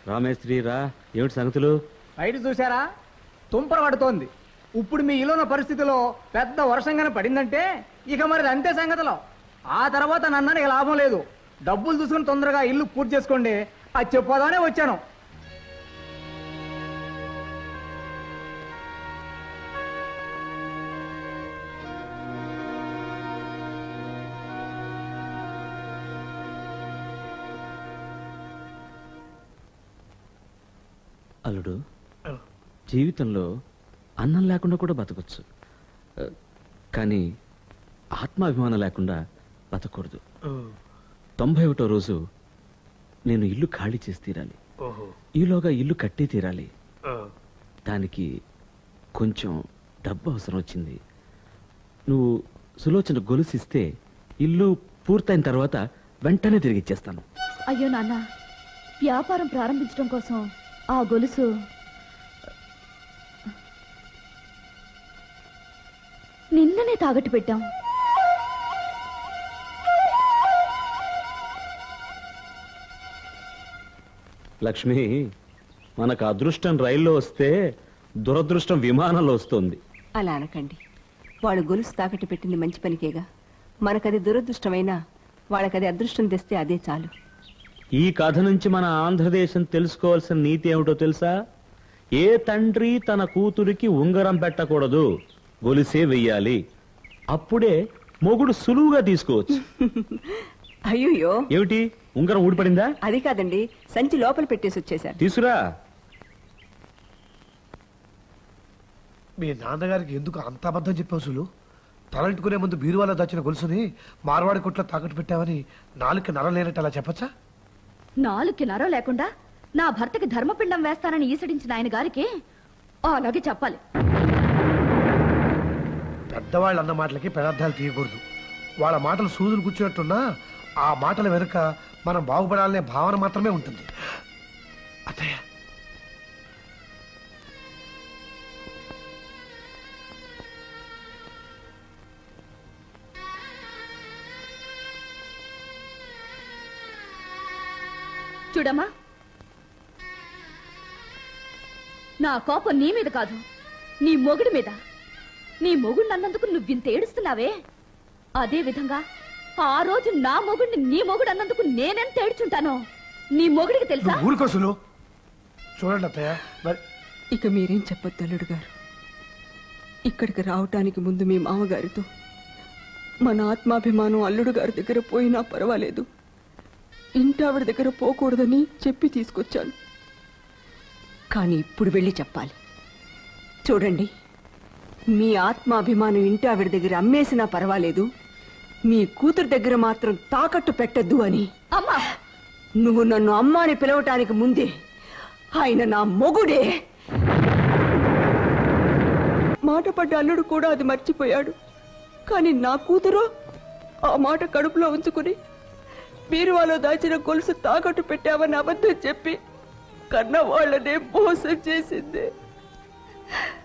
రామేశ్వరి రా ఏమిటి సంగతులు బయట చూసారా తుంపర పడుతోంది ఇప్పుడు మీ ఇల్లున్న పరిస్థితిలో పెద్ద వర్షంగానే పడిందంటే ఇక మరి అంతే సంగతిలో ఆ తర్వాత నన్నని ఇక లాభం లేదు డబ్బులు చూసుకుని తొందరగా ఇల్లు పూర్తి చేసుకోండి అది చెప్పదానే వచ్చాను అల్లుడు జీవితంలో అన్నం లేకుండా కూడా బతకొచ్చు ఆ, కానీ ఆత్మాభిమానం లేకుండా బతకూడదు తొంభై ఒకటో రోజు నేను ఇల్లు ఖాళీ చేసి తీరాలి ఓహో ఈలోగా ఇల్లు కట్టి తీరాలి దానికి కొంచెం డబ్బు అవసరం వచ్చింది నువ్వు సులోచన గొలుసిస్తే ఇల్లు పూర్తయిన తర్వాత వెంటనే తిరిగి ఇచ్చేస్తాను అయ్యో నాన్న వ్యాపారం ప్రారంభించడం కోసం ఆ గొలుసు నిన్ననే తాగట్టు పెట్టాం లక్ష్మి మనకు అదృష్టం రైల్లో వస్తే దురదృష్టం విమానంలో వస్తుంది అలా అనకండి వాళ్ళు గొలుసు తాకట్టు పెట్టింది మంచి పనికేగా మనకది దురదృష్టమైనా వాళ్ళకది అదృష్టం తెస్తే అదే చాలు ఈ కథ నుంచి మన ఆంధ్రదేశం తెలుసుకోవాల్సిన నీతి ఏమిటో తెలుసా ఏ తండ్రి తన కూతురికి ఉంగరం పెట్టకూడదు గొలిసే వెయ్యాలి అప్పుడే మొగుడు సులువుగా తీసుకోవచ్చు అయ్యో ఏమిటి ఉంగరం ఊడిపడిందా అది కాదండి సంచి లోపల పెట్టేసి వచ్చేసారు తీసురా మీ నాన్నగారికి ఎందుకు అంత అబద్ధం చెప్పావు సులు తలంటుకునే ముందు బీరువాలో దాచిన గొలుసుని మార్వాడి కొట్లో తాకట్టు పెట్టావని నాలుగు నరలేనట్టు అలా చెప్పచ్చా నాలుగుకి నర లేకుండా నా భర్తకి ధర్మపిండం వేస్తానని ఈసడించిన ఆయన గారికి అలాగే చెప్పాలి పెద్దవాళ్ళు అన్న మాటలకి పెదార్థాలు తీయకూడదు వాళ్ళ మాటలు సూదులు కూర్చున్నట్టున్నా ఆ మాటల వెనుక మనం బాగుపడాలనే భావన మాత్రమే ఉంటుంది అత్తయ్య చూడమ్మా నా కోపం నీ మీద కాదు నీ మొగుడి మీద నీ మొగుడు అన్నందుకు నువ్వింత ఏడుస్తున్నావే అదే విధంగా ఆ రోజు నా మొగుడిని నీ మొగుడు అన్నందుకు నేనెంత ఏడ్చుంటానో నీ మొగుడికి తెలుసా నువ్వు ఊరుకో సులు చూడండి అత్తయ్య మరి ఇక మీరేం చెప్పొద్దు అల్లుడు గారు ఇక్కడికి రావటానికి ముందు మీ మామగారితో మన ఆత్మాభిమానం అల్లుడు గారి దగ్గర పోయినా పర్వాలేదు ఇంటి ఆవిడ దగ్గర పోకూడదని చెప్పి తీసుకొచ్చాను కానీ ఇప్పుడు వెళ్ళి చెప్పాలి చూడండి మీ ఆత్మాభిమానం ఇంటి ఆవిడ దగ్గర అమ్మేసినా పర్వాలేదు మీ కూతురు దగ్గర మాత్రం తాకట్టు పెట్టద్దు అని అమ్మా నువ్వు నన్ను అమ్మ అని పిలవటానికి ముందే ఆయన నా మొగుడే మాట పడ్డ అల్లుడు కూడా అది మర్చిపోయాడు కానీ నా కూతురు ఆ మాట కడుపులో ఉంచుకుని బీరువాలో దాచిన గొలుసు తాకట్టు పెట్టావని అబద్ధం చెప్పి కన్న వాళ్ళనే మోసం చేసింది